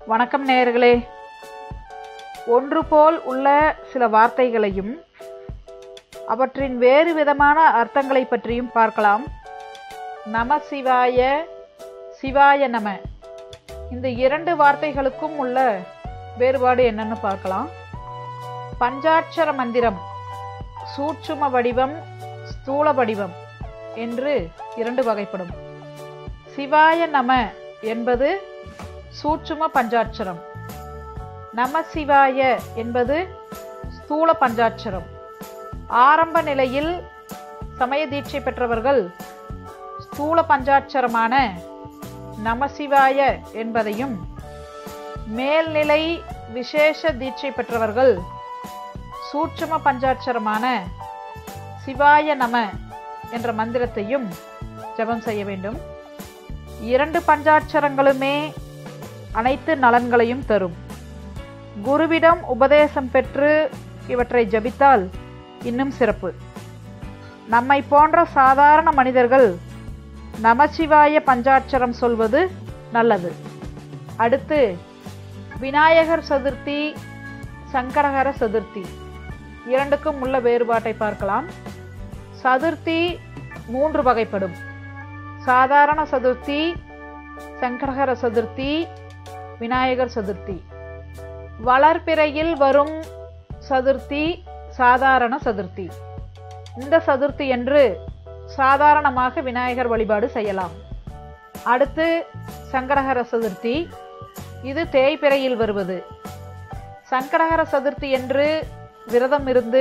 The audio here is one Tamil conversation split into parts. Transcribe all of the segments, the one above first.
வணக்கம் நேயர்களே ஒன்று போல் உள்ள சில வார்த்தைகளையும் அவற்றின் வேறு விதமான அர்த்தங்களை பற்றியும் பார்க்கலாம் நம சிவாய சிவாய நம இந்த இரண்டு வார்த்தைகளுக்கும் உள்ள வேறுபாடு என்னன்னு பார்க்கலாம் பஞ்சாட்சர மந்திரம் சூட்சும வடிவம் ஸ்தூல வடிவம் என்று இரண்டு வகைப்படும் சிவாய நம என்பது சூட்சும பஞ்சாட்சரம் நம சிவாய என்பது ஸ்தூல பஞ்சாட்சரம் ஆரம்ப நிலையில் சமய தீட்சை பெற்றவர்கள் ஸ்தூல பஞ்சாட்சரமான நமசிவாய என்பதையும் மேல்நிலை விசேஷ தீட்சை பெற்றவர்கள் சூட்சும பஞ்சாட்சரமான சிவாய நம என்ற மந்திரத்தையும் ஜெபம் செய்ய வேண்டும் இரண்டு பஞ்சாட்சரங்களுமே அனைத்து நலன்களையும் தரும் குருவிடம் உபதேசம் பெற்று இவற்றை ஜபித்தால் இன்னும் சிறப்பு நம்மை போன்ற சாதாரண மனிதர்கள் நமசிவாய பஞ்சாட்சரம் சொல்வது நல்லது அடுத்து விநாயகர் சதுர்த்தி சங்கடகர சதுர்த்தி இரண்டுக்கும் உள்ள வேறுபாட்டை பார்க்கலாம் சதுர்த்தி மூன்று வகைப்படும் சாதாரண சதுர்த்தி சங்கடகர சதுர்த்தி விநாயகர் சதுர்த்தி வளர்பிறையில் வரும் சதுர்த்தி சாதாரண சதுர்த்தி இந்த சதுர்த்தி என்று சாதாரணமாக விநாயகர் வழிபாடு செய்யலாம் அடுத்து சங்கடகர சதுர்த்தி இது தேய்பிறையில் வருவது சங்கடகர சதுர்த்தி என்று விரதம் இருந்து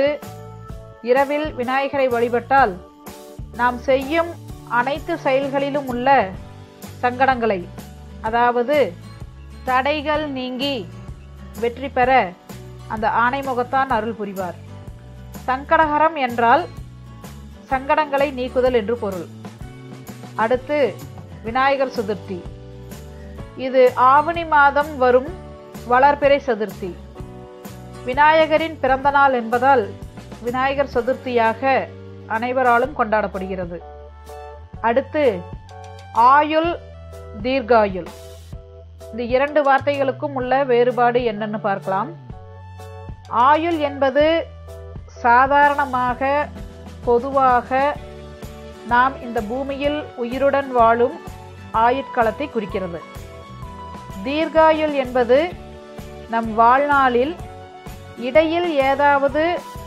இரவில் விநாயகரை வழிபட்டால் நாம் செய்யும் அனைத்து செயல்களிலும் உள்ள சங்கடங்களை அதாவது தடைகள் நீங்கி வெற்றி பெற அந்த ஆணைமுகத்தான் அருள் புரிவார் சங்கடகரம் என்றால் சங்கடங்களை நீக்குதல் என்று பொருள் அடுத்து விநாயகர் சதுர்த்தி இது ஆவணி மாதம் வரும் வளர்பிறை சதுர்த்தி விநாயகரின் பிறந்த நாள் என்பதால் விநாயகர் சதுர்த்தியாக அனைவராலும் கொண்டாடப்படுகிறது அடுத்து ஆயுள் தீர்காயுள் இந்த இரண்டு வார்த்தைகளுக்கும் உள்ள வேறுபாடு என்னன்னு பார்க்கலாம் ஆயுள் என்பது சாதாரணமாக பொதுவாக நாம் இந்த பூமியில் உயிருடன் வாழும் ஆயுட்காலத்தை குறிக்கிறது தீர்காயுள் என்பது நம் வாழ்நாளில் இடையில் ஏதாவது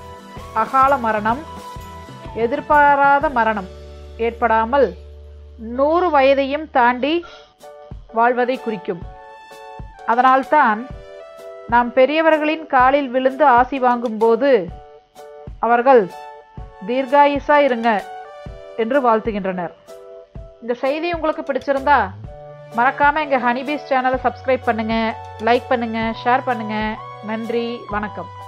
அகால மரணம் எதிர்பாராத மரணம் ஏற்படாமல் நூறு வயதையும் தாண்டி வாழ்வதை குறிக்கும் அதனால்தான் நாம் பெரியவர்களின் காலில் விழுந்து ஆசி வாங்கும்போது அவர்கள் தீர்காயுசா இருங்க என்று வாழ்த்துகின்றனர் இந்த செய்தி உங்களுக்கு பிடிச்சிருந்தா மறக்காம எங்க ஹனிபீஸ் சேனலை சப்ஸ்கிரைப் பண்ணுங்க லைக் பண்ணுங்க ஷேர் பண்ணுங்க நன்றி வணக்கம்